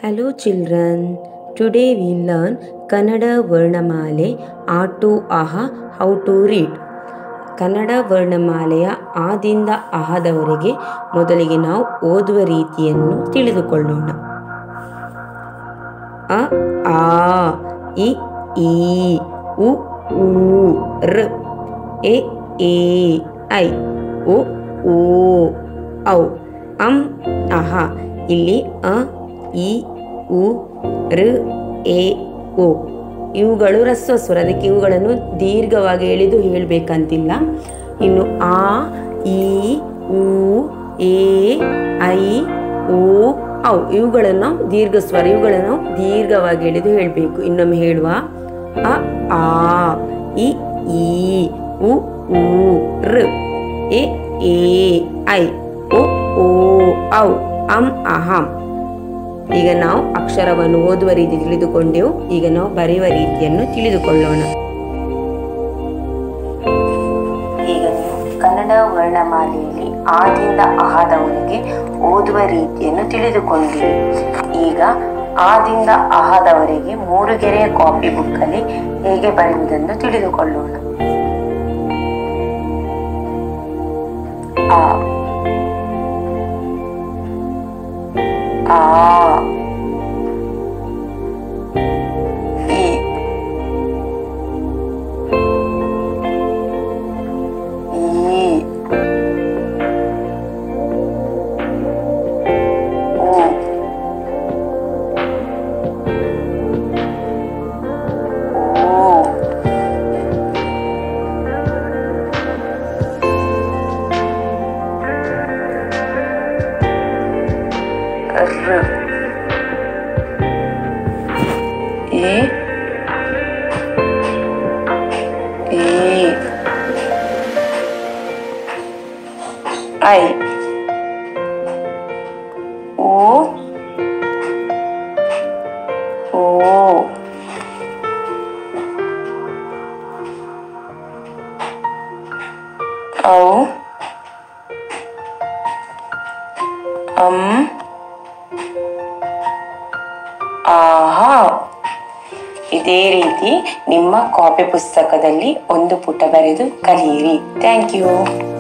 Hello children. Today we learn Kannada ವರ್ಣಮಾಲೆ ಆ to ಅಹ ಹೌ ಟು ರೀಡ್ ಕನ್ನಡ ವರ್ಣಮಾಲೆಯ ಆದಿಂದ ಅಹದವರೆಗೆ ಮೊದಲಿಗೆ ನಾವು ಓದುವ ರೀತಿಯನ್ನು ತಿಳಿದುಕೊಳ್ಳೋಣ ಅ ಆ ಇ ಈ ಉ ಊ ಋ ಎ ಏ ಐ ಉ ಊ ಔ ಅಂ ಅಹ ಇಲ್ಲಿ ಅ ಇ ಉ ಋ ಎ ಓ ಇವುಗಳು ರಸ್ವ ಸ್ವರ ಅದಕ್ಕೆ ಇವುಗಳನ್ನು ದೀರ್ಘವಾಗಿ ಎಳೆದು ಹೇಳಬೇಕಂತಿಲ್ಲ ಇನ್ನು ಆ ಈ ಉ ಎ ಐ ಓ ಔ ಇವುಗಳನ್ನು ನಾವು ದೀರ್ಘ ಸ್ವರ ಇವುಗಳನ್ನು ನಾವು ದೀರ್ಘವಾಗಿ ಎಳೆದು ಹೇಳಬೇಕು ಇನ್ನೊಮ್ಮೆ ಹೇಳುವ ಅ ಆ ಇ ಈ ಉ ಊ ಋ ಎ ಎ ಐ ಒ ಓ ಔ ಅಂ ಅಹಂ ಈಗ ನಾವು ಅಕ್ಷರವನ್ನು ಓದುವ ರೀತಿ ತಿಳಿದುಕೊಂಡೆವು ಈಗ ನಾವು ಬರೆಯುವ ರೀತಿಯನ್ನು ತಿಳಿದುಕೊಳ್ಳೋಣ ಈಗ ನೀವು ಕನ್ನಡ ವರ್ಣಮಾಲೆಯಲ್ಲಿ ಆದಿಂದ ಅಹದವರೆಗೆ ಓದುವ ರೀತಿಯನ್ನು ತಿಳಿದುಕೊಂಡಿರಿ ಈಗ ಆದಿಂದ ಅಹದವರೆಗೆ ಮೂರು ಗೆರೆಯ ಕಾಪಿ ಬುಕ್ಕಲ್ಲಿ ಹೇಗೆ ಬರೆಯುವುದೆಂದು ತಿಳಿದುಕೊಳ್ಳೋಣ ಆ ಆ ಇ ಈ ಉ ಊ ಋ ಎ ಎ ಐ ಓ ಓ ಔ ಅಂ ಆಹಾ ಇದೇ ರೀತಿ ನಿಮ್ಮ ಕಾಪಿ ಪುಸ್ತಕದಲ್ಲಿ ಒಂದು ಪುಟ ಬರೆದು ಕಲಿಯಿರಿ ಥ್ಯಾಂಕ್ ಯು